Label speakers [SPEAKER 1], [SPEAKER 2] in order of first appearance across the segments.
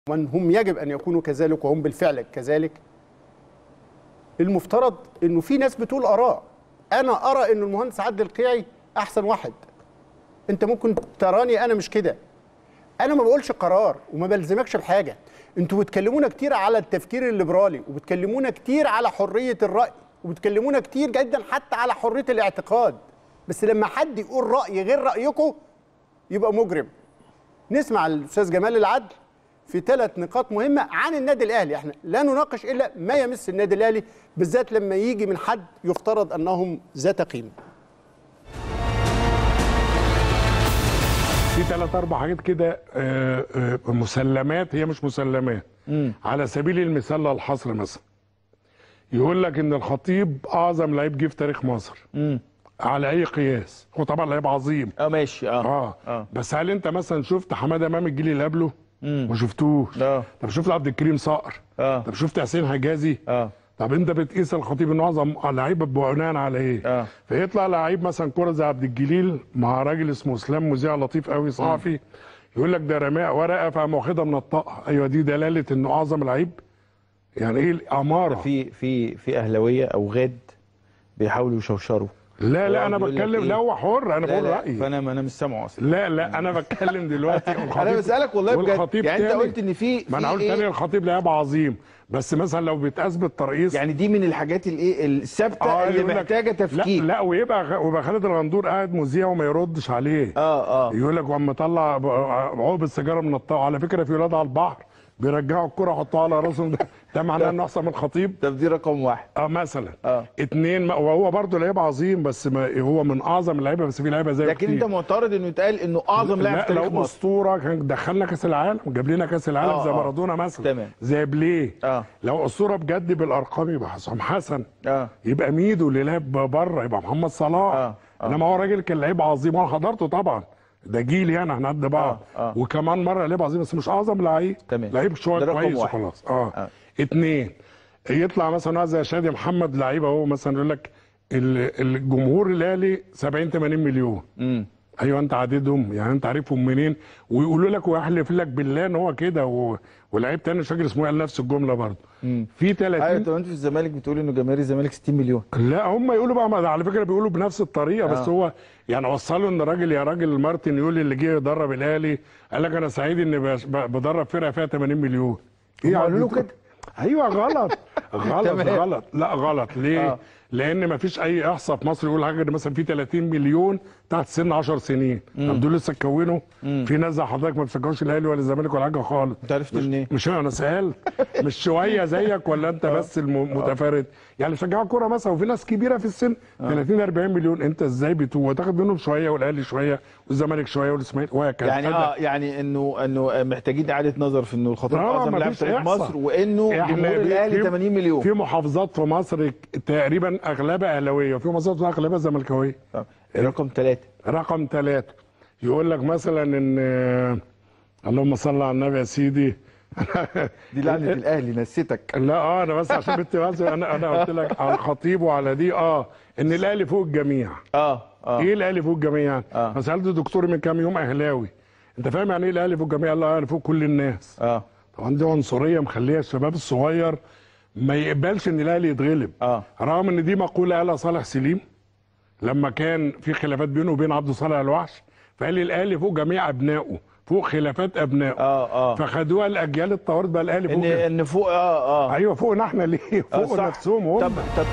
[SPEAKER 1] ومن هم يجب ان يكونوا كذلك وهم بالفعل كذلك المفترض انه في ناس بتقول اراء انا ارى ان المهندس عادل القيعي احسن واحد انت ممكن تراني انا مش كده انا ما بقولش قرار وما بلزمكش بحاجه انتوا بتكلمونا كتير على التفكير الليبرالي وبتكلمونا كتير على حريه الراي وبتكلمونا كتير جدا حتى على حريه الاعتقاد بس لما حد يقول راي غير رايكم يبقى مجرم نسمع الاستاذ جمال العدل في ثلاث نقاط مهمه عن النادي الاهلي احنا لا نناقش الا ما يمس النادي الاهلي بالذات لما يجي من حد يفترض انهم ذات قيمه
[SPEAKER 2] في ثلاث اربع حاجات كده آه، آه، مسلمات هي مش مسلمات على سبيل المثال للحصر مثلا يقول لك ان الخطيب اعظم لعيب جه في تاريخ مصر على اي قياس هو طبعا لعيب عظيم
[SPEAKER 3] اه ماشي اه
[SPEAKER 2] اه,
[SPEAKER 3] آه.
[SPEAKER 2] بس هل انت مثلا شفت حماده امام الجيل اللي قبله ما شفتوش
[SPEAKER 3] آه.
[SPEAKER 2] طب شفت عبد الكريم صقر
[SPEAKER 3] آه.
[SPEAKER 2] طب شفت حسين حجازي
[SPEAKER 3] اه
[SPEAKER 2] طب انت بتقيس الخطيب انه اعظم لعيب بناء على ايه؟
[SPEAKER 3] آه.
[SPEAKER 2] فيطلع لعيب مثلا كوره زي عبد الجليل مع راجل اسمه اسلام مذيع لطيف قوي صحفي يقول لك ده رماء ورقه فقام واخدها من الطاقه ايوه دي دلاله انه اعظم لعيب يعني ايه الاماره
[SPEAKER 3] في في في اهلاويه او غاد بيحاولوا يشوشروا
[SPEAKER 2] لا لا انا
[SPEAKER 3] يقول لك
[SPEAKER 2] بتكلم
[SPEAKER 3] إيه؟
[SPEAKER 2] لا هو حر انا
[SPEAKER 3] لا
[SPEAKER 2] بقول
[SPEAKER 3] لا
[SPEAKER 2] رايي
[SPEAKER 3] فانا ما انا مش سامعه اصلا
[SPEAKER 2] لا لا انا بتكلم دلوقتي
[SPEAKER 3] انا
[SPEAKER 2] الخطيب-
[SPEAKER 3] بسالك والله بجد
[SPEAKER 2] والخطيب
[SPEAKER 3] يعني انت
[SPEAKER 2] تاني.
[SPEAKER 3] قلت ان في
[SPEAKER 2] ما انا
[SPEAKER 3] في
[SPEAKER 2] قلت
[SPEAKER 3] إيه؟
[SPEAKER 2] تاني الخطيب لاعب عظيم بس مثلا لو بيتقاس بالترقيص
[SPEAKER 3] يعني دي من الحاجات الايه الثابته
[SPEAKER 2] آه،
[SPEAKER 3] اللي
[SPEAKER 2] يقول لك-
[SPEAKER 3] محتاجه تفكير
[SPEAKER 2] لا لا ويبقى ويبقى خالد الغندور قاعد مذيع وما يردش عليه
[SPEAKER 3] اه اه
[SPEAKER 2] يقول لك وأما طلع عقب السيجاره من الطاقه على فكره في ولاد على البحر بيرجعوا الكره يحطوها على راسهم ده, ده معناه انه احسن من الخطيب
[SPEAKER 3] طب دي رقم واحد
[SPEAKER 2] اه مثلا
[SPEAKER 3] آه.
[SPEAKER 2] اتنين ما- وهو برضه لعيب عظيم بس ما هو من اعظم اللعيبه بس في لعيبه زي
[SPEAKER 3] لكن انت معترض انه يتقال انه اعظم لاعب في
[SPEAKER 2] لا
[SPEAKER 3] تاريخ
[SPEAKER 2] لو
[SPEAKER 3] مصر
[SPEAKER 2] اسطوره كان دخلنا كاس العالم جاب لنا كاس العالم
[SPEAKER 3] آه،
[SPEAKER 2] زي
[SPEAKER 3] آه.
[SPEAKER 2] مارادونا مثلا
[SPEAKER 3] تمام.
[SPEAKER 2] زي بليه
[SPEAKER 3] آه.
[SPEAKER 2] لو اسطوره بجد بالارقام يبقى حسام حسن
[SPEAKER 3] اه
[SPEAKER 2] يبقى ميدو اللي لعب بره يبقى محمد صلاح
[SPEAKER 3] آه، آه.
[SPEAKER 2] انما هو راجل كان لعيب عظيم وانا حضرته طبعا ده جيل يعني احنا قد بعض
[SPEAKER 3] آه، آه.
[SPEAKER 2] وكمان مره لعيب عظيم بس مش اعظم لعيب
[SPEAKER 3] تمام.
[SPEAKER 2] لعيب شويه
[SPEAKER 3] ده رقم
[SPEAKER 2] كويس
[SPEAKER 3] واحد.
[SPEAKER 2] وخلاص اه,
[SPEAKER 3] آه.
[SPEAKER 2] اتنين يطلع مثلا واحد زي شادي محمد لعيب اهو مثلا يقول لك ال- الجمهور الاهلي 70 80 مليون
[SPEAKER 3] امم
[SPEAKER 2] ايوه انت عددهم يعني انت عارفهم منين ويقولوا لك ويحلف لك بالله ان هو كده و... ولعيب تاني مش فاكر اسمه إيه، قال نفس الجمله برضه في 30
[SPEAKER 3] ايوه طب انت في الزمالك بتقول انه جماهير الزمالك 60 مليون
[SPEAKER 2] لا هم يقولوا بقى ما- على فكره بيقولوا بنفس الطريقه بس
[SPEAKER 3] آه.
[SPEAKER 2] هو يعني وصلوا ان راجل يا راجل مارتن يقول اللي جه يدرب الاهلي قال لك انا سعيد اني بش- ب- بدرب فرقه فيها 80 مليون
[SPEAKER 3] هم
[SPEAKER 2] يا
[SPEAKER 3] قالوا له
[SPEAKER 2] عم
[SPEAKER 3] كده؟
[SPEAKER 2] ايوه غلط غلط
[SPEAKER 3] تمام.
[SPEAKER 2] غلط لا غلط ليه؟
[SPEAKER 3] آه.
[SPEAKER 2] لان ما فيش اي احصاء في مصر يقول حاجه إن مثلا في 30 مليون تحت سن 10 سنين طب دول لسه اتكونوا في ناس زي حضرتك ما بتشجعوش الاهلي ولا الزمالك ولا حاجه خالص
[SPEAKER 3] انت عرفت
[SPEAKER 2] مش-
[SPEAKER 3] منين؟
[SPEAKER 2] مش انا سالت مش شويه زيك ولا انت بس المتفرد يعني شجعوا كوره مثلا وفي ناس كبيره في السن 30 40 مليون انت ازاي بتو وتاخد منهم شويه والاهلي شويه والزمالك شويه والاسماعيلي وهكذا
[SPEAKER 3] يعني اه يعني انه انه محتاجين اعاده نظر في انه الخطيب
[SPEAKER 2] آه،
[SPEAKER 3] اعظم لاعب
[SPEAKER 2] مفيش
[SPEAKER 3] في تاريخ
[SPEAKER 2] إحصاء.
[SPEAKER 3] مصر وانه
[SPEAKER 2] إحنا
[SPEAKER 3] جمهور
[SPEAKER 2] في-
[SPEAKER 3] الاهلي
[SPEAKER 2] في-
[SPEAKER 3] 80 مليون
[SPEAKER 2] في محافظات في مصر تقريبا اغلبها اهلاويه وفي محافظات اغلبها زملكاويه
[SPEAKER 3] آه. رقم ثلاثة
[SPEAKER 2] رقم ثلاثة يقول لك مثلا ان اللهم صل على النبي يا سيدي
[SPEAKER 3] دي لعنه الاهلي نسيتك
[SPEAKER 2] لا اه انا بس عشان بنت بس انا انا قلت لك على الخطيب وعلى دي اه ان الاهلي فوق الجميع
[SPEAKER 3] اه اه
[SPEAKER 2] ايه الاهلي فوق الجميع يعني؟
[SPEAKER 3] آه.
[SPEAKER 2] فسالت دكتور من كام يوم اهلاوي انت فاهم يعني ايه الاهلي فوق الجميع؟ قال لي انا فوق كل الناس
[SPEAKER 3] اه
[SPEAKER 2] طبعا دي عنصريه مخليه الشباب الصغير ما يقبلش ان الاهلي يتغلب
[SPEAKER 3] آه.
[SPEAKER 2] رغم ان دي مقوله قالها صالح سليم لما كان في خلافات بينه وبين عبد صالح الوحش فقال لي الاهلي فوق جميع ابنائه فوق خلافات ابنائه
[SPEAKER 3] اه اه
[SPEAKER 2] فخدوها الاجيال اتطورت بقى الاهلي فوق
[SPEAKER 3] ان
[SPEAKER 2] جميع.
[SPEAKER 3] ان فوق اه اه
[SPEAKER 2] ايوه فوقنا احنا ليه
[SPEAKER 3] آه،
[SPEAKER 2] فوق
[SPEAKER 3] صح.
[SPEAKER 2] نفسهم هم
[SPEAKER 3] طب طب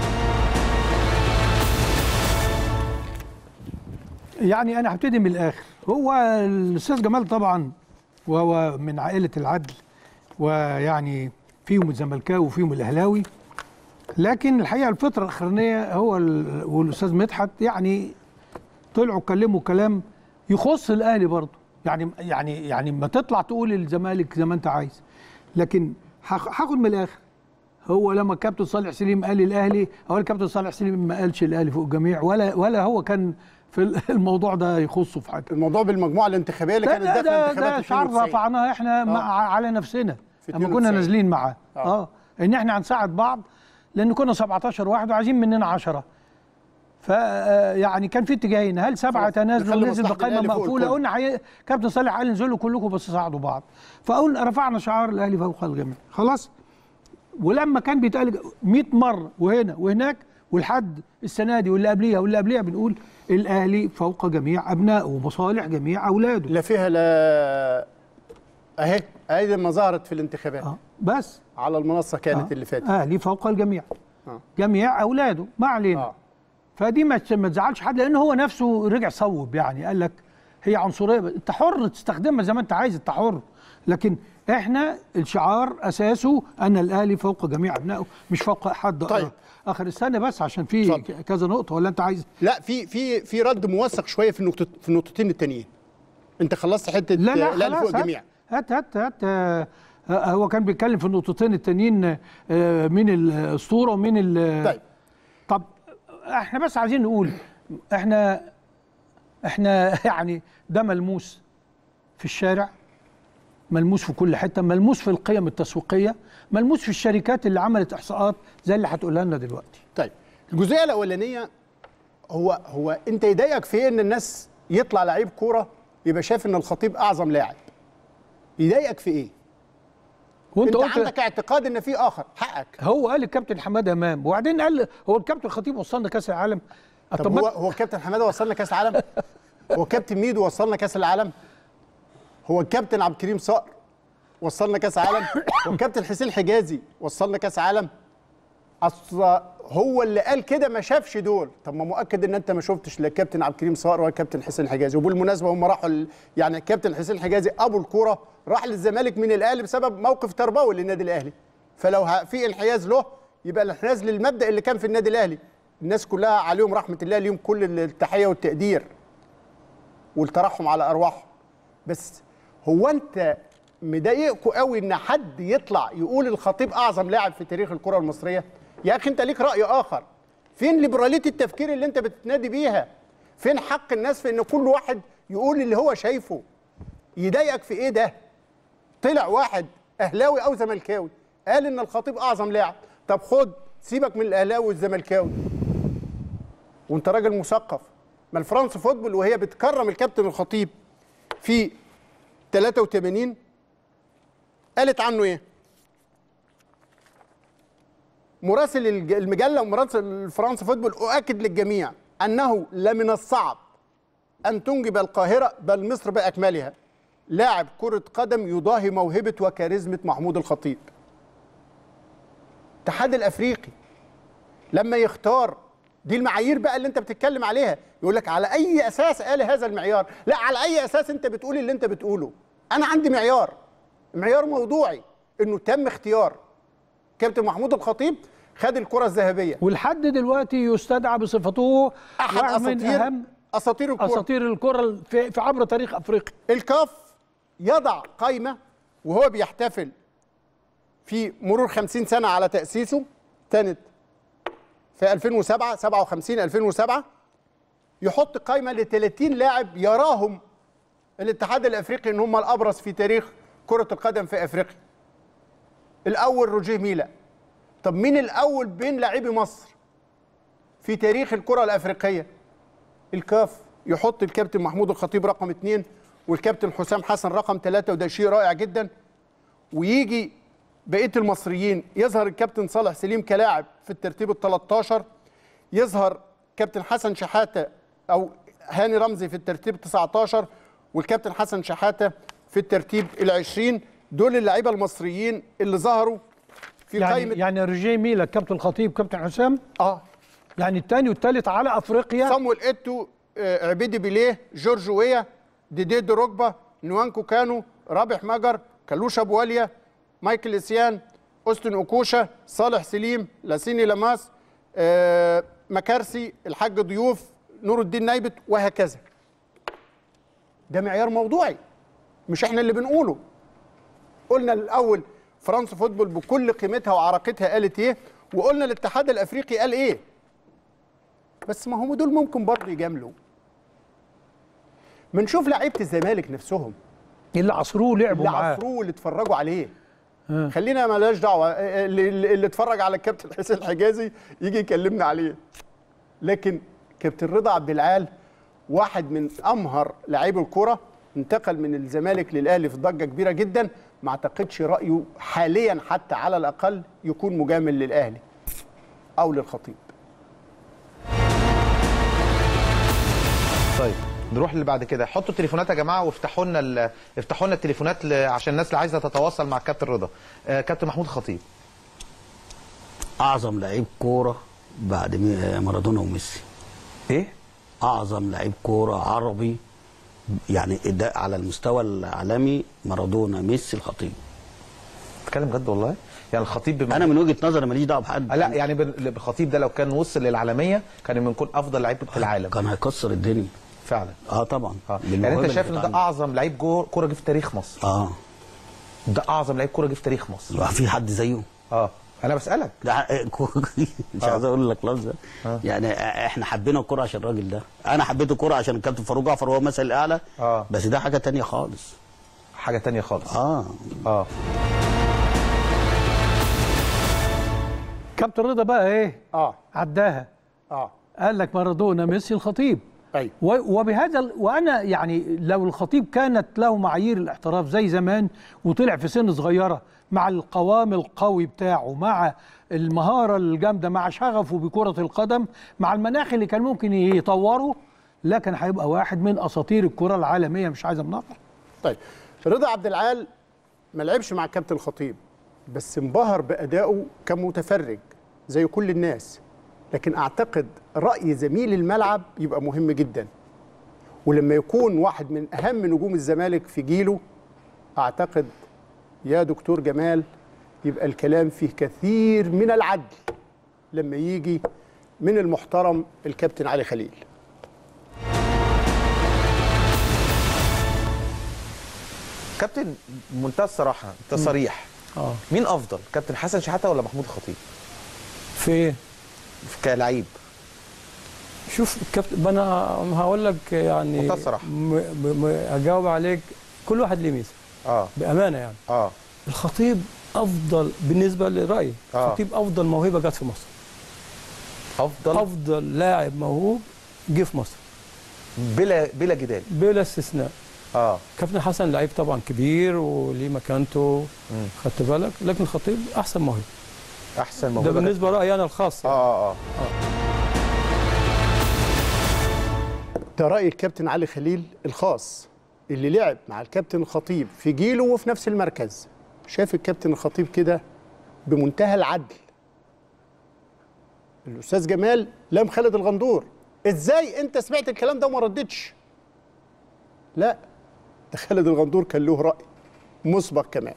[SPEAKER 4] يعني انا هبتدي من الاخر هو الاستاذ جمال طبعا وهو من عائله العدل ويعني فيهم الزملكاوي وفيهم الاهلاوي لكن الحقيقه الفتره الاخرانيه هو ال- والاستاذ مدحت يعني طلعوا اتكلموا كلام يخص الاهلي برضه يعني يعني يعني ما تطلع تقول الزمالك زي ما انت عايز لكن هاخ- هاخد من الاخر هو لما الكابتن صالح سليم قال الاهلي هو الكابتن صالح سليم ما قالش الاهلي فوق الجميع ولا ولا هو كان في الموضوع ده يخصه في حاجه
[SPEAKER 1] الموضوع بالمجموعه الانتخابيه اللي
[SPEAKER 4] ده
[SPEAKER 1] كانت
[SPEAKER 4] ده
[SPEAKER 1] داخله
[SPEAKER 4] ده,
[SPEAKER 1] انتخابات
[SPEAKER 4] ده شعار
[SPEAKER 1] 92.
[SPEAKER 4] رفعناه احنا مع على نفسنا
[SPEAKER 1] في
[SPEAKER 4] لما
[SPEAKER 1] 92.
[SPEAKER 4] كنا نازلين معاه
[SPEAKER 1] آه.
[SPEAKER 4] اه ان احنا هنساعد بعض لان كنا 17 واحد وعايزين مننا 10 ف يعني كان في اتجاهين هل سبعه
[SPEAKER 1] خلاص،
[SPEAKER 4] تنازلوا
[SPEAKER 1] نخلي
[SPEAKER 4] ونزل
[SPEAKER 1] مصلحة
[SPEAKER 4] بقائمه
[SPEAKER 1] الأهلي فوق
[SPEAKER 4] مقفوله
[SPEAKER 1] الكل.
[SPEAKER 4] قلنا حي... كابتن صالح قال انزلوا كلكم بس صعدوا بعض فقلنا رفعنا شعار الاهلي فوق الجميع خلاص ولما كان بيتقال 100 مره وهنا وهناك ولحد السنه دي واللي قبليها واللي قبليها بنقول الاهلي فوق جميع ابنائه ومصالح جميع اولاده
[SPEAKER 1] لا فيها لا اهي اهي ما ظهرت في الانتخابات
[SPEAKER 4] اه بس
[SPEAKER 1] على المنصه كانت
[SPEAKER 4] آه.
[SPEAKER 1] اللي فاتت
[SPEAKER 4] اهلي فوق الجميع
[SPEAKER 1] آه.
[SPEAKER 4] جميع اولاده ما علينا
[SPEAKER 1] اه
[SPEAKER 4] فدي ما تش- ما تزعلش حد لان هو نفسه رجع صوب يعني قال لك هي عنصريه انت حر تستخدمها زي ما انت عايز انت حر لكن احنا الشعار اساسه ان الاهلي فوق جميع ابنائه مش فوق حد
[SPEAKER 1] طيب.
[SPEAKER 4] اخر السنه بس عشان في
[SPEAKER 1] اتفضل.
[SPEAKER 4] ك- كذا نقطه ولا انت عايز
[SPEAKER 1] لا في في في رد موثق شويه في النقطه في النقطتين التانيين انت خلصت حته
[SPEAKER 4] لا لا
[SPEAKER 1] لا
[SPEAKER 4] خلاص
[SPEAKER 1] فوق
[SPEAKER 4] هات-
[SPEAKER 1] الجميع
[SPEAKER 4] هات هات هات آه، آه، هو كان بيتكلم في النقطتين التانيين آه، مين الاسطوره ومين ال-
[SPEAKER 1] طيب
[SPEAKER 4] طب احنا بس عايزين نقول احنا احنا يعني ده ملموس في الشارع ملموس في كل حته ملموس في القيم التسويقيه ملموس في الشركات اللي عملت احصاءات زي اللي هتقولها لنا دلوقتي
[SPEAKER 1] طيب الجزئيه الاولانيه هو هو انت يضايقك في إيه ان الناس يطلع لعيب كوره يبقى شايف ان الخطيب اعظم لاعب يضايقك في ايه
[SPEAKER 4] وانت
[SPEAKER 1] انت
[SPEAKER 4] قلت
[SPEAKER 1] عندك اعتقاد ان في اخر حقك
[SPEAKER 4] هو قال الكابتن حماده امام وبعدين قال هو الكابتن الخطيب وصلنا كاس العالم
[SPEAKER 1] طب
[SPEAKER 4] ما-
[SPEAKER 1] هو هو كابتن حماده وصلنا كاس العالم هو كابتن ميدو وصلنا كاس العالم هو الكابتن عبد الكريم صقر وصلنا كاس عالم هو الكابتن حسين حجازي وصلنا كاس عالم اصل هو اللي قال كده ما شافش دول طب ما مؤكد ان انت ما شفتش لا الكابتن عبد الكريم صقر ولا الكابتن حسين حجازي وبالمناسبه هم راحوا ال... يعني الكابتن حسين حجازي ابو الكوره راح للزمالك من الاهلي بسبب موقف تربوي للنادي الاهلي فلو ه- في انحياز له يبقى الانحياز للمبدا اللي كان في النادي الاهلي الناس كلها عليهم رحمه الله ليهم كل التحيه والتقدير والترحم على ارواحهم بس هو انت مضايقكوا قوي ان حد يطلع يقول الخطيب اعظم لاعب في تاريخ الكره المصريه يا اخي انت ليك راي اخر فين ليبراليه التفكير اللي انت بتنادي بيها فين حق الناس في ان كل واحد يقول اللي هو شايفه يضايقك في ايه ده طلع واحد اهلاوي او زملكاوي قال ان الخطيب اعظم لاعب طب خد سيبك من الاهلاوي والزملكاوي وانت راجل مثقف ما الفرنس فوتبول وهي بتكرم الكابتن الخطيب في 83 قالت عنه ايه مراسل الج- المجله ومراسل فرنسا فوتبول اؤكد للجميع انه لمن الصعب ان تنجب القاهره بل مصر باكملها لاعب كره قدم يضاهي موهبه وكاريزمه محمود الخطيب الاتحاد الافريقي لما يختار دي المعايير بقى اللي انت بتتكلم عليها يقول لك على اي اساس قال هذا المعيار لا على اي اساس انت بتقول اللي انت بتقوله انا عندي معيار معيار موضوعي انه تم اختيار كابتن محمود الخطيب خد الكره الذهبيه
[SPEAKER 4] ولحد دلوقتي يستدعى بصفته
[SPEAKER 1] احد
[SPEAKER 4] واحد من
[SPEAKER 1] اساطير
[SPEAKER 4] اهم
[SPEAKER 1] اساطير الكره
[SPEAKER 4] اساطير الكره في, في عبر تاريخ افريقيا
[SPEAKER 1] الكاف يضع قائمة وهو بيحتفل في مرور 50 سنة على تأسيسه كانت في 2007 57 2007 يحط قائمة ل 30 لاعب يراهم الاتحاد الافريقي ان هم الابرز في تاريخ كرة القدم في افريقيا. الاول روجيه ميلا. طب مين الاول بين لاعبي مصر في تاريخ الكرة الافريقية؟ الكاف يحط الكابتن محمود الخطيب رقم اثنين والكابتن حسام حسن رقم ثلاثة وده شيء رائع جدا ويجي بقية المصريين يظهر الكابتن صالح سليم كلاعب في الترتيب ال 13 يظهر كابتن حسن شحاتة أو هاني رمزي في الترتيب 19 والكابتن حسن شحاتة في الترتيب ال 20 دول اللعيبة المصريين اللي ظهروا في
[SPEAKER 4] يعني
[SPEAKER 1] قائمة
[SPEAKER 4] يعني رجي ميلا كابتن الخطيب كابتن حسام
[SPEAKER 1] اه
[SPEAKER 4] يعني الثاني والثالث على افريقيا
[SPEAKER 1] صامويل ايتو آه، عبيدي بيليه جورج ويا ديدي دروجبا نوانكو كانو رابح مجر كلوش ابو واليا مايكل اسيان اوستن اوكوشا صالح سليم لاسيني لاماس آه، مكارسي الحاج ضيوف نور الدين نايبت وهكذا ده معيار موضوعي مش احنا اللي بنقوله قلنا الاول فرنسا فوتبول بكل قيمتها وعراقتها قالت ايه وقلنا الاتحاد الافريقي قال ايه بس ما هم دول ممكن برضه يجاملوا بنشوف لعيبه الزمالك نفسهم
[SPEAKER 4] اللي عصروه لعبوا
[SPEAKER 1] اللي
[SPEAKER 4] معاه
[SPEAKER 1] عصروه واللي اتفرجوا عليه خلينا مالهاش دعوه اللي, اللي اللي اتفرج على الكابتن حسين حجازي يجي يكلمنا عليه لكن كابتن رضا عبد العال واحد من امهر لاعبي الكره انتقل من الزمالك للاهلي في ضجه كبيره جدا ما اعتقدش رايه حاليا حتى على الاقل يكون مجامل للاهلي او للخطيب
[SPEAKER 5] طيب نروح اللي بعد كده حطوا التليفونات يا جماعه وافتحوا لنا ال- افتحوا لنا التليفونات ل... عشان الناس اللي عايزه تتواصل مع الكابتن رضا آه كابتن محمود خطيب
[SPEAKER 6] اعظم لعيب كوره بعد مي- مارادونا وميسي
[SPEAKER 5] ايه
[SPEAKER 6] اعظم لعيب كوره عربي يعني ده على المستوى العالمي مارادونا ميسي الخطيب
[SPEAKER 5] بتتكلم جد والله يعني الخطيب بم...
[SPEAKER 6] انا من وجهه نظري ماليش دعوه بحد
[SPEAKER 5] آه لا يعني بال- الخطيب ده لو كان وصل للعالميه كان يكون افضل لعيب في العالم
[SPEAKER 6] كان هيكسر الدنيا
[SPEAKER 5] فعلا
[SPEAKER 6] اه طبعا
[SPEAKER 5] اه يعني
[SPEAKER 6] بالموهبة
[SPEAKER 5] انت شايف
[SPEAKER 6] اللي
[SPEAKER 5] ان
[SPEAKER 6] كانت
[SPEAKER 5] ده
[SPEAKER 6] عنده.
[SPEAKER 5] اعظم لعيب جو- كوره جه في تاريخ مصر
[SPEAKER 6] اه
[SPEAKER 5] ده اعظم لعيب كوره جه في تاريخ مصر
[SPEAKER 6] في حد زيه
[SPEAKER 5] اه انا بسالك
[SPEAKER 6] لا مش عايز اقول لك لفظه يعني احنا حبينا الكوره عشان الراجل ده انا حبيت الكوره عشان الكابتن فاروق جعفر هو مثل الاعلى
[SPEAKER 5] آه.
[SPEAKER 6] بس ده حاجه تانية خالص
[SPEAKER 5] حاجه تانية خالص
[SPEAKER 6] اه
[SPEAKER 5] اه
[SPEAKER 4] كابتن رضا بقى ايه
[SPEAKER 1] اه
[SPEAKER 4] عداها
[SPEAKER 1] اه
[SPEAKER 4] قال لك مارادونا ميسي الخطيب
[SPEAKER 1] ايوه
[SPEAKER 4] و- وبهذا ال- وانا يعني لو الخطيب كانت له معايير الاحتراف زي زمان وطلع في سن صغيره مع القوام القوي بتاعه مع المهاره الجامده مع شغفه بكره القدم مع المناخ اللي كان ممكن يطوره لا كان هيبقى واحد من اساطير الكره العالميه مش عايز امنعه
[SPEAKER 1] طيب رضا عبد العال ما لعبش مع الكابتن الخطيب بس انبهر بادائه كمتفرج زي كل الناس لكن اعتقد راي زميل الملعب يبقى مهم جدا ولما يكون واحد من اهم نجوم الزمالك في جيله اعتقد يا دكتور جمال يبقى الكلام فيه كثير من العدل لما يجي من المحترم الكابتن علي خليل
[SPEAKER 5] كابتن بمنتهى الصراحه انت صريح
[SPEAKER 7] اه
[SPEAKER 5] مين افضل كابتن حسن شحاته ولا محمود خطيب
[SPEAKER 7] في ايه؟
[SPEAKER 5] كلاعب
[SPEAKER 7] شوف الكابتن ما انا هقول لك يعني
[SPEAKER 5] منتهى الصراحة.
[SPEAKER 7] م- م- م- اجاوب عليك كل واحد ليه ميزه
[SPEAKER 5] اه
[SPEAKER 7] بامانه يعني
[SPEAKER 5] اه
[SPEAKER 7] الخطيب افضل بالنسبه لرايي
[SPEAKER 5] آه.
[SPEAKER 7] الخطيب افضل موهبه جت في مصر
[SPEAKER 5] افضل
[SPEAKER 7] افضل لاعب موهوب جه في مصر
[SPEAKER 5] بلا بلا جدال
[SPEAKER 7] بلا استثناء
[SPEAKER 5] اه
[SPEAKER 7] كابتن حسن لعيب طبعا كبير وليه مكانته
[SPEAKER 5] مم.
[SPEAKER 7] خدت بالك لكن الخطيب احسن موهبه
[SPEAKER 5] احسن
[SPEAKER 7] ده
[SPEAKER 5] موهبه
[SPEAKER 7] بالنسبه لرايي انا الخاص
[SPEAKER 5] اه
[SPEAKER 7] يعني.
[SPEAKER 5] اه اه
[SPEAKER 1] ده رأي الكابتن علي خليل الخاص اللي لعب مع الكابتن الخطيب في جيله وفي نفس المركز شاف الكابتن الخطيب كده بمنتهى العدل الأستاذ جمال لام خالد الغندور ازاي انت سمعت الكلام ده وما ردتش لا ده خالد الغندور كان له رأي مسبق كمان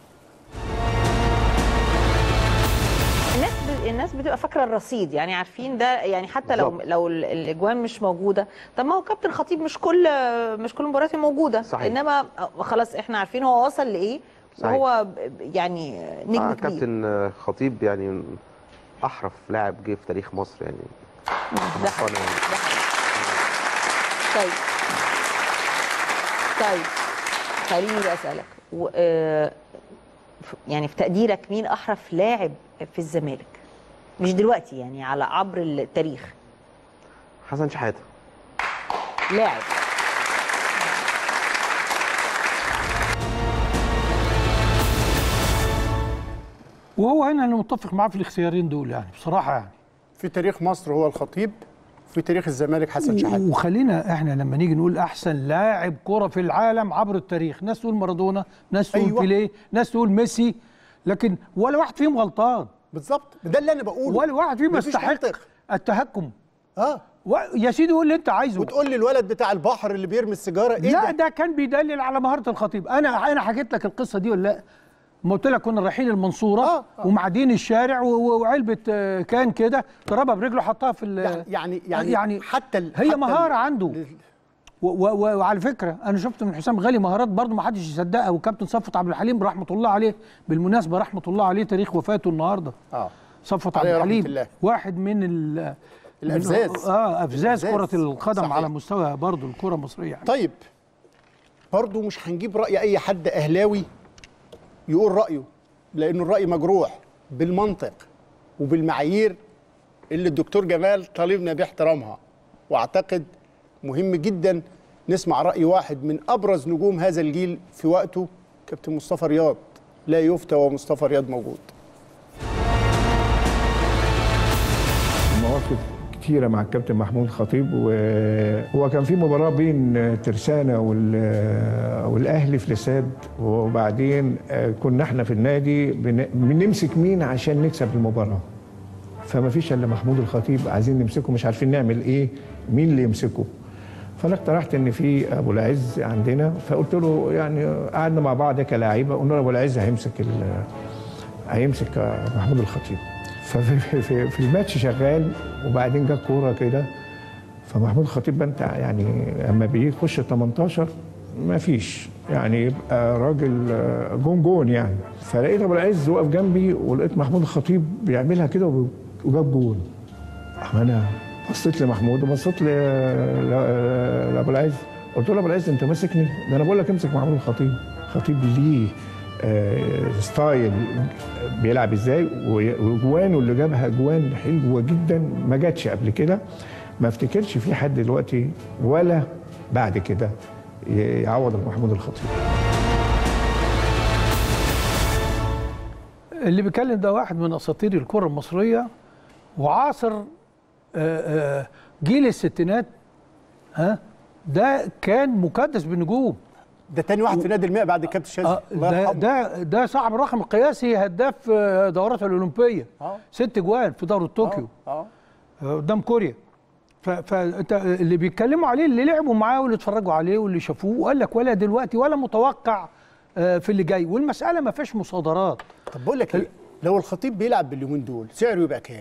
[SPEAKER 8] الناس ب... الناس بتبقى فاكره الرصيد يعني عارفين ده يعني حتى لو
[SPEAKER 9] بالظبط.
[SPEAKER 8] لو ال- الاجوان مش موجوده طب ما هو كابتن خطيب مش كل مش كل مباريات موجوده
[SPEAKER 9] صحيح.
[SPEAKER 8] انما خلاص احنا عارفين هو وصل لايه
[SPEAKER 9] صحيح.
[SPEAKER 8] وهو ب- يعني نجم
[SPEAKER 9] آه
[SPEAKER 8] كبير
[SPEAKER 9] كابتن خطيب يعني احرف لاعب جه في تاريخ مصر يعني
[SPEAKER 8] ده حقيقي. ده حقيقي. طيب طيب خليني بقى اسالك و... آه، ف- يعني في تقديرك مين احرف لاعب في الزمالك مش دلوقتي يعني على عبر التاريخ
[SPEAKER 9] حسن شحاته
[SPEAKER 8] لاعب
[SPEAKER 4] وهو هنا انا متفق معاه في الاختيارين دول يعني بصراحه يعني
[SPEAKER 1] في تاريخ مصر هو الخطيب في تاريخ الزمالك حسن شحاته
[SPEAKER 4] وخلينا احنا لما نيجي نقول احسن لاعب كره في العالم عبر التاريخ ناس تقول مارادونا ناس تقول
[SPEAKER 1] أيوة.
[SPEAKER 4] أيوة. بيليه ناس تقول ميسي لكن ولا واحد فيهم غلطان
[SPEAKER 1] بالظبط ده اللي انا بقوله
[SPEAKER 4] ولا واحد فيهم
[SPEAKER 1] مفيش
[SPEAKER 4] يستحق
[SPEAKER 1] منطق.
[SPEAKER 4] التهكم
[SPEAKER 1] اه
[SPEAKER 4] و... يا سيدي قول اللي انت عايزه
[SPEAKER 1] وتقول لي الولد بتاع البحر اللي بيرمي السيجاره ايه
[SPEAKER 4] لا
[SPEAKER 1] ده
[SPEAKER 4] ده كان بيدلل على مهاره الخطيب انا انا حكيت لك القصه دي ولا لا ما قلت لك كنا رايحين المنصوره
[SPEAKER 1] آه، آه.
[SPEAKER 4] ومعديين الشارع و- و- وعلبه آه، كان كده ضربها برجله حطها في ال-
[SPEAKER 1] يعني يعني يعني,
[SPEAKER 4] يعني
[SPEAKER 1] حتى ال-
[SPEAKER 4] هي
[SPEAKER 1] حتى
[SPEAKER 4] مهاره
[SPEAKER 1] ال-
[SPEAKER 4] عنده و و و وعلى فكره انا شفت من حسام غالي مهارات برضه ما حدش يصدقها وكابتن صفوت عبد الحليم رحمه الله عليه بالمناسبه رحمه الله عليه تاريخ وفاته النهارده
[SPEAKER 1] اه
[SPEAKER 4] صفوت عبد
[SPEAKER 1] عليه رحمة
[SPEAKER 4] الحليم
[SPEAKER 1] الله.
[SPEAKER 4] واحد من ال
[SPEAKER 1] الأفزاز.
[SPEAKER 4] من اه افزاز
[SPEAKER 1] الأفزاز.
[SPEAKER 4] كره القدم
[SPEAKER 1] صحيح.
[SPEAKER 4] على مستوى برضه الكره المصريه يعني.
[SPEAKER 1] طيب برضه مش هنجيب راي اي حد اهلاوي يقول رايه لانه الراي مجروح بالمنطق وبالمعايير اللي الدكتور جمال طالبنا باحترامها واعتقد مهم جدا نسمع راي واحد من ابرز نجوم هذا الجيل في وقته كابتن مصطفى رياض لا يفتى ومصطفى رياض موجود
[SPEAKER 10] مواقف كتيرة مع الكابتن محمود خطيب وهو كان في مباراة بين ترسانة وال- والأهلي في الاستاد وبعدين آه، كنا احنا في النادي بن- بنمسك مين عشان نكسب المباراة فما فيش الا محمود الخطيب عايزين نمسكه مش عارفين نعمل ايه مين اللي يمسكه فانا اقترحت ان في ابو العز عندنا فقلت له يعني قعدنا مع بعض كلاعيبه قلنا له ابو العز هيمسك ال- هيمسك محمود الخطيب ففي في, في, في الماتش شغال وبعدين جت كوره كده فمحمود الخطيب بقى انت يعني اما بيجي يخش 18 ما فيش يعني يبقى راجل آه، جون جون يعني فلقيت ابو العز واقف جنبي ولقيت محمود الخطيب بيعملها كده وب- وجاب جون أما انا بصيت لمحمود وبصيت ل- ل- لابو العز قلت له يا ابو العز انت ماسكني ده انا بقول لك امسك محمود الخطيب خطيب ليه آه، ستايل بيلعب ازاي و- وجوانه اللي جابها جوان حلوه جدا ما جاتش قبل كده ما افتكرش في حد دلوقتي ولا بعد كده ي- يعوض محمود الخطيب
[SPEAKER 4] اللي بيتكلم ده واحد من اساطير الكره المصريه وعاصر آه، آه، جيل الستينات ها ده كان مكدس بالنجوم
[SPEAKER 1] ده تاني واحد في نادي الماء بعد الكابتن شاذلي
[SPEAKER 4] آه،
[SPEAKER 1] الله
[SPEAKER 4] ده
[SPEAKER 1] يرحمه.
[SPEAKER 4] ده ده صاحب الرقم القياسي هداف آه، دورات الاولمبيه
[SPEAKER 1] آه.
[SPEAKER 4] ست جوان في دوره طوكيو
[SPEAKER 1] اه
[SPEAKER 4] آه، قدام كوريا ف- فانت اللي بيتكلموا عليه اللي لعبوا معاه واللي اتفرجوا عليه واللي شافوه وقال لك ولا دلوقتي ولا متوقع آه، في اللي جاي والمساله ما فيهاش مصادرات
[SPEAKER 1] طب بقول لك ايه لو الخطيب بيلعب باليومين دول سعره يبقى كام؟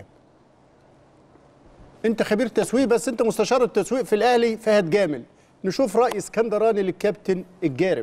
[SPEAKER 1] انت خبير تسويق بس انت مستشار التسويق في الاهلي فهد جامل نشوف راي اسكندراني للكابتن الجارب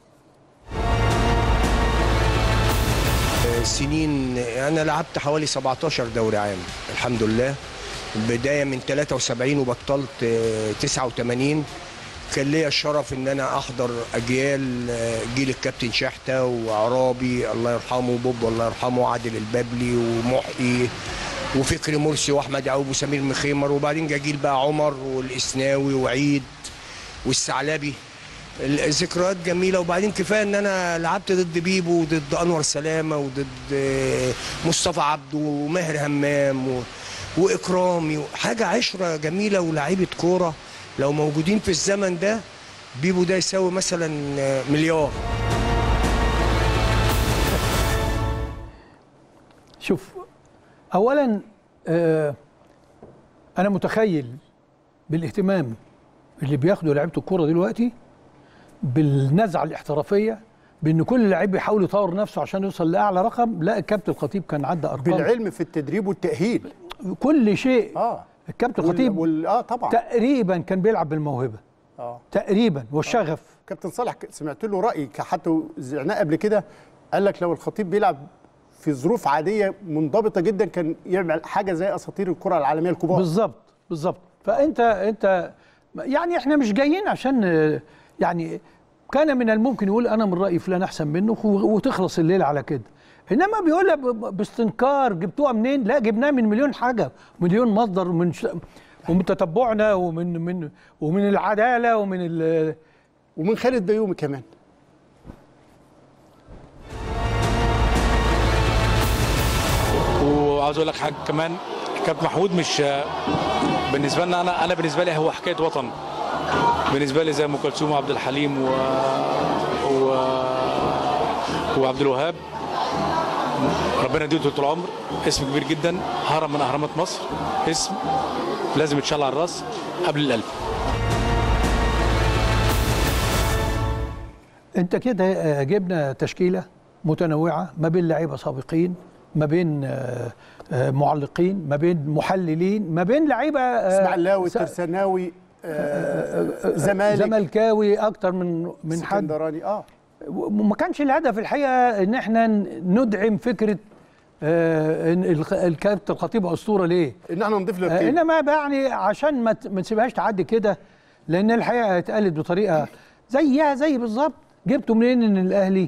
[SPEAKER 11] سنين انا لعبت حوالي 17 دوري عام الحمد لله بدايه من 73 وبطلت آه، 89 كان ليا الشرف ان انا احضر اجيال آه، جيل الكابتن شحته وعرابي الله يرحمه وبوب الله يرحمه وعادل البابلي ومحيي وفكري مرسي واحمد يعقوب وسمير مخيمر وبعدين جا جيل بقى عمر والاسناوي وعيد والثعلبي الذكريات جميله وبعدين كفايه ان انا لعبت ضد بيبو وضد انور سلامه وضد آه، مصطفى عبده وماهر همام و... واكرامي حاجه عشره جميله ولاعيبه كوره لو موجودين في الزمن ده بيبو ده يساوي مثلا آه، مليار
[SPEAKER 4] شوف اولا آه انا متخيل بالاهتمام اللي بياخده لعيبه الكوره دلوقتي بالنزعه الاحترافيه بان كل لعيب بيحاول يطور نفسه عشان يوصل لاعلى رقم لا الكابتن الخطيب كان عدى ارقام
[SPEAKER 1] بالعلم في التدريب والتاهيل
[SPEAKER 4] كل شيء
[SPEAKER 1] اه
[SPEAKER 4] الكابتن
[SPEAKER 1] وال-
[SPEAKER 4] الخطيب
[SPEAKER 1] وال... اه طبعا
[SPEAKER 4] تقريبا كان بيلعب بالموهبه
[SPEAKER 1] اه
[SPEAKER 4] تقريبا والشغف
[SPEAKER 1] كابتن صالح ك- سمعت له راي ك- حتى زعناه قبل كده قال لك لو الخطيب بيلعب في ظروف عاديه منضبطه جدا كان يعمل حاجه زي اساطير الكره العالميه الكبار
[SPEAKER 4] بالظبط بالظبط فانت انت يعني احنا مش جايين عشان آه، يعني كان من الممكن يقول انا من رايي فلان احسن منه و- وتخلص الليله على كده انما بيقولها ب- ب- باستنكار جبتوها منين لا جبناها من مليون حاجه مليون مصدر ومن ش... ومن تتبعنا ومن من ومن العداله ومن ال...
[SPEAKER 1] ومن خالد بيومي كمان
[SPEAKER 12] وعاوز اقول لك حاجه كمان كابتن محمود مش بالنسبه لنا انا انا بالنسبه لي هو حكايه وطن بالنسبه لي زي ام كلثوم وعبد الحليم و... و... وعبد الوهاب ربنا يديله طول العمر اسم كبير جدا هرم من اهرامات مصر اسم لازم يتشال على الراس قبل القلب
[SPEAKER 4] انت كده آه، جبنا تشكيله متنوعه ما بين لعيبه سابقين ما بين آه، آه، معلقين ما بين محللين ما بين لعيبه آه،
[SPEAKER 1] اسماعيلاوي
[SPEAKER 4] س-
[SPEAKER 1] ترساناوي آه، زمالك
[SPEAKER 4] زملكاوي اكتر من من حد
[SPEAKER 1] اسكندراني اه
[SPEAKER 4] وما كانش الهدف الحقيقه ان احنا ندعم فكره آه، ان الخ- الكابتن الخطيب اسطوره ليه؟
[SPEAKER 1] ان احنا نضيف له
[SPEAKER 4] آه،
[SPEAKER 1] القيمة.
[SPEAKER 4] انما بقى يعني عشان ما ت- ما نسيبهاش تعدي كده لان الحقيقه اتقالت بطريقه زيها زي بالظبط جبتوا منين ان الاهلي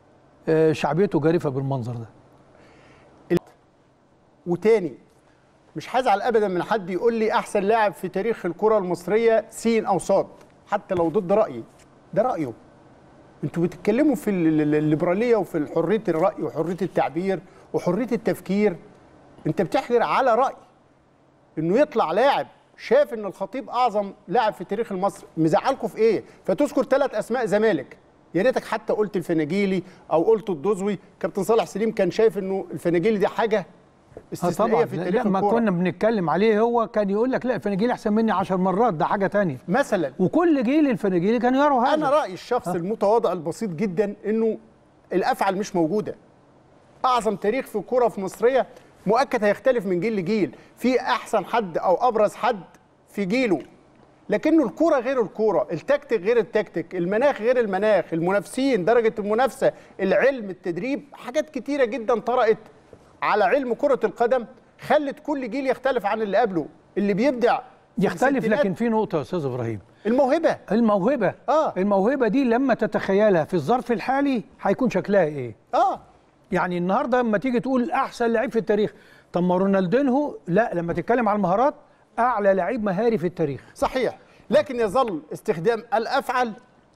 [SPEAKER 4] آه، شعبيته جارفه بالمنظر ده
[SPEAKER 1] وتاني مش هزعل ابدا من حد يقول لي احسن لاعب في تاريخ الكره المصريه سين او صاد حتى لو ضد رايي ده رايه انتوا بتتكلموا في ال- ال- الليبراليه وفي حريه الراي وحريه التعبير وحريه التفكير انت بتحجر على راي انه يطلع لاعب شاف ان الخطيب اعظم لاعب في التاريخ المصري مزعلكم في ايه فتذكر ثلاث اسماء زمالك يا ريتك حتى قلت الفناجيلي او قلت الدوزوي كابتن صالح سليم كان شايف انه الفناجيلي دي حاجه
[SPEAKER 4] آه
[SPEAKER 1] استثنائيه
[SPEAKER 4] طبعا
[SPEAKER 1] في تاريخ
[SPEAKER 4] لما
[SPEAKER 1] الكوره
[SPEAKER 4] كنا بنتكلم عليه هو كان يقول لك لا الفناجيل احسن مني 10 مرات ده حاجه تانية
[SPEAKER 1] مثلا
[SPEAKER 4] وكل جيل الفناجيلي كان يروا هذا
[SPEAKER 1] انا رايي الشخص المتواضع البسيط جدا انه الافعال مش موجوده اعظم تاريخ في الكوره في مصريه مؤكد هيختلف من جيل لجيل في احسن حد او ابرز حد في جيله لكنه الكوره غير الكوره التكتيك غير التكتيك المناخ غير المناخ المنافسين درجه المنافسه العلم التدريب حاجات كتيره جدا طرأت على علم كره القدم خلت كل جيل يختلف عن اللي قبله اللي بيبدع في
[SPEAKER 4] يختلف
[SPEAKER 1] الستينات
[SPEAKER 4] لكن في نقطه يا استاذ ابراهيم
[SPEAKER 1] الموهبه
[SPEAKER 4] الموهبه
[SPEAKER 1] اه
[SPEAKER 4] الموهبه دي لما تتخيلها في الظرف الحالي هيكون شكلها ايه
[SPEAKER 1] اه
[SPEAKER 4] يعني النهارده لما تيجي تقول احسن لعيب في التاريخ طب ما رونالدينهو لا لما تتكلم على المهارات اعلى لعيب مهاري في التاريخ
[SPEAKER 1] صحيح لكن يظل استخدام الافعل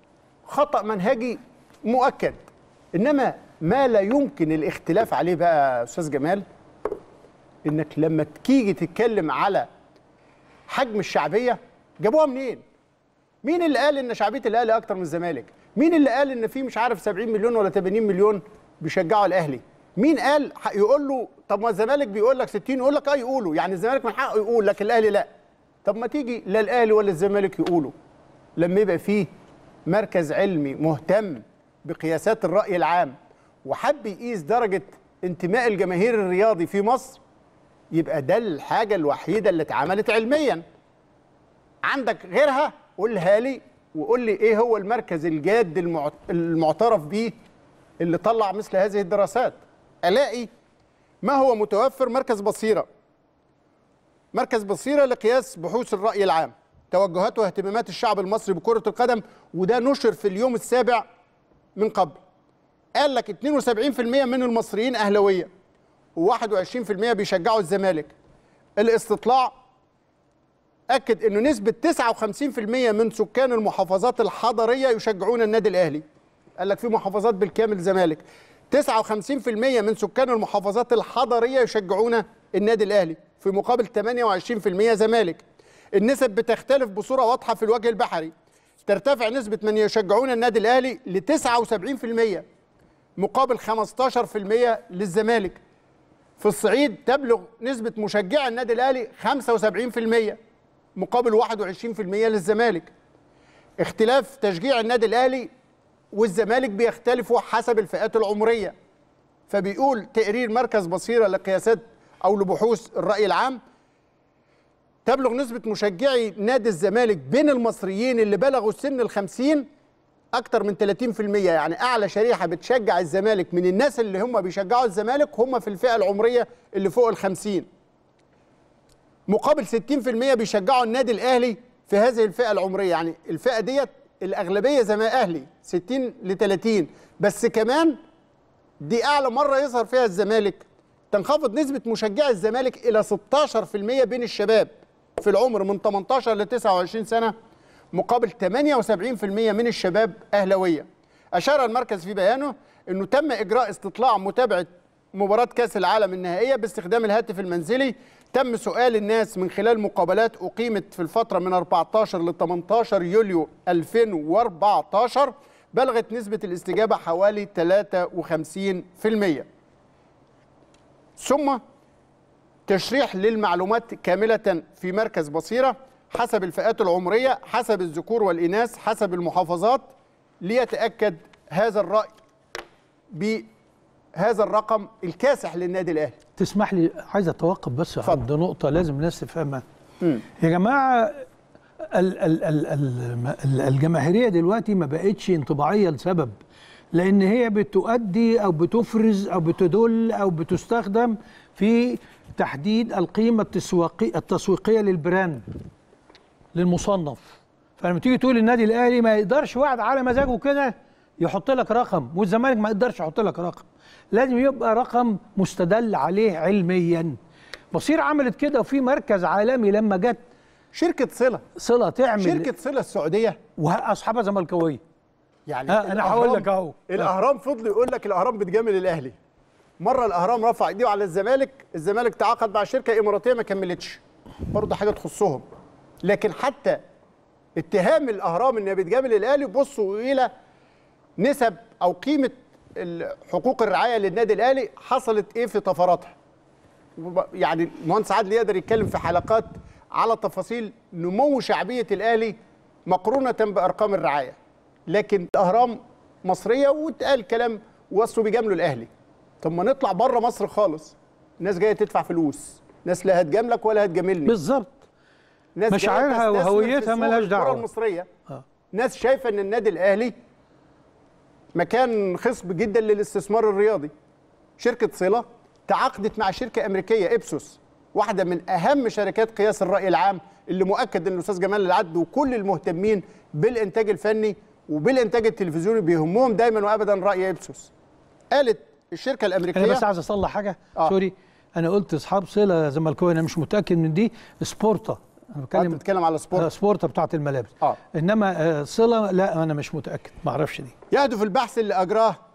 [SPEAKER 1] خطا منهجي مؤكد انما ما لا يمكن الاختلاف عليه بقى يا استاذ جمال انك لما تيجي تتكلم على حجم الشعبيه جابوها منين مين اللي قال ان شعبيه الاهلي اكتر من الزمالك مين اللي قال ان في مش عارف 70 مليون ولا 80 مليون بيشجعوا الاهلي مين قال ح- يقول له طب ما الزمالك بيقول لك 60 يقول لك اه يقولوا يعني الزمالك من حقه يقول لكن الاهلي لا طب ما تيجي لا الاهلي ولا الزمالك يقولوا لما يبقى فيه مركز علمي مهتم بقياسات الراي العام وحب يقيس درجه انتماء الجماهير الرياضي في مصر يبقى ده الحاجه الوحيده اللي اتعملت علميا عندك غيرها قولها لي وقول لي ايه هو المركز الجاد المعت- المعترف به اللي طلع مثل هذه الدراسات الاقي ما هو متوفر مركز بصيره مركز بصيره لقياس بحوث الراي العام توجهات واهتمامات الشعب المصري بكره القدم وده نشر في اليوم السابع من قبل قال لك 72% من المصريين اهلاويه و21% بيشجعوا الزمالك الاستطلاع اكد انه نسبه 59% من سكان المحافظات الحضريه يشجعون النادي الاهلي قال لك في محافظات بالكامل زمالك 59% من سكان المحافظات الحضريه يشجعون النادي الاهلي في مقابل 28% زمالك النسب بتختلف بصوره واضحه في الوجه البحري ترتفع نسبه من يشجعون النادي الاهلي ل 79% مقابل 15% للزمالك في الصعيد تبلغ نسبة مشجعي النادي الأهلي 75% مقابل 21% للزمالك اختلاف تشجيع النادي الأهلي والزمالك بيختلفوا حسب الفئات العمرية فبيقول تقرير مركز بصيرة لقياسات أو لبحوث الرأي العام تبلغ نسبة مشجعي نادي الزمالك بين المصريين اللي بلغوا سن الخمسين أكتر من 30% يعني أعلى شريحة بتشجع الزمالك من الناس اللي هم بيشجعوا الزمالك هم في الفئة العمرية اللي فوق الخمسين مقابل 60% بيشجعوا النادي الأهلي في هذه الفئة العمرية يعني الفئة ديت الأغلبية زي ما أهلي 60 ل 30 بس كمان دي أعلى مرة يظهر فيها الزمالك تنخفض نسبة مشجعي الزمالك إلى 16% بين الشباب في العمر من 18 ل 29 سنة مقابل 78% من الشباب أهلوية أشار المركز في بيانه أنه تم إجراء استطلاع متابعة مباراة كأس العالم النهائية باستخدام الهاتف المنزلي تم سؤال الناس من خلال مقابلات أقيمت في الفترة من 14 ل 18 يوليو 2014 بلغت نسبة الاستجابة حوالي 53% ثم تشريح للمعلومات كاملة في مركز بصيرة حسب الفئات العمرية حسب الذكور والإناث حسب المحافظات ليتأكد هذا الرأي بهذا الرقم الكاسح للنادي الأهلي
[SPEAKER 4] تسمح لي عايز اتوقف بس عند نقطه لازم الناس تفهمها يا جماعه ال ال ال ال الجماهيريه دلوقتي ما بقتش انطباعيه لسبب لان هي بتؤدي او بتفرز او بتدل او بتستخدم في تحديد القيمه التسويقيه التسويقيه للبراند للمصنف فلما تيجي تقول النادي الاهلي ما يقدرش واحد على مزاجه كده يحط لك رقم والزمالك ما يقدرش يحط لك رقم لازم يبقى رقم مستدل عليه علميا مصير عملت كده وفي مركز عالمي لما جت
[SPEAKER 1] شركه صله
[SPEAKER 4] صله تعمل
[SPEAKER 1] شركه صله السعوديه
[SPEAKER 4] واصحابها زملكاويه
[SPEAKER 1] يعني
[SPEAKER 4] ها، أنا هقول لك أهو.
[SPEAKER 1] الاهرام فضل يقول لك الاهرام بتجامل الاهلي مره الاهرام رفع ايديه على الزمالك الزمالك تعاقد مع شركه اماراتيه ما كملتش برضه حاجه تخصهم لكن حتى اتهام الاهرام انها بتجامل الاهلي بصوا الى نسب او قيمه ال- حقوق الرعايه للنادي الاهلي حصلت ايه في طفراتها وب- يعني المهندس عادل يقدر يتكلم في حلقات على تفاصيل نمو شعبيه الاهلي مقرونه بارقام الرعايه لكن الاهرام مصريه واتقال كلام وصوا بيجاملوا الاهلي طب ما نطلع بره مصر خالص ناس جايه تدفع فلوس ناس لا هتجاملك ولا هتجاملني
[SPEAKER 4] بالظبط
[SPEAKER 1] ناس جاية
[SPEAKER 4] مشاعرها
[SPEAKER 1] تستثمر في
[SPEAKER 4] وهويتها
[SPEAKER 1] سوق
[SPEAKER 4] ملهاش
[SPEAKER 1] الكرة
[SPEAKER 4] دعوة.
[SPEAKER 1] المصريه
[SPEAKER 4] آه.
[SPEAKER 1] ناس شايفه ان النادي الاهلي مكان خصب جدا للاستثمار الرياضي شركه صله تعاقدت مع شركه امريكيه ابسوس واحده من اهم شركات قياس الراي العام اللي مؤكد ان الاستاذ جمال العد وكل المهتمين بالانتاج الفني وبالانتاج التلفزيوني بيهمهم دايما وابدا راي ابسوس قالت الشركه الامريكيه
[SPEAKER 4] انا بس عايز اصلح حاجه
[SPEAKER 1] آه.
[SPEAKER 4] آه. سوري انا قلت اصحاب صله زملكاويه انا مش متاكد من دي سبورتا انا بتكلم
[SPEAKER 1] بتتكلم على سبورتا
[SPEAKER 4] آه سبورتا بتاعت الملابس
[SPEAKER 1] آه.
[SPEAKER 4] انما آه صله لا انا مش متاكد ما اعرفش دي
[SPEAKER 1] يهدف البحث اللي اجراه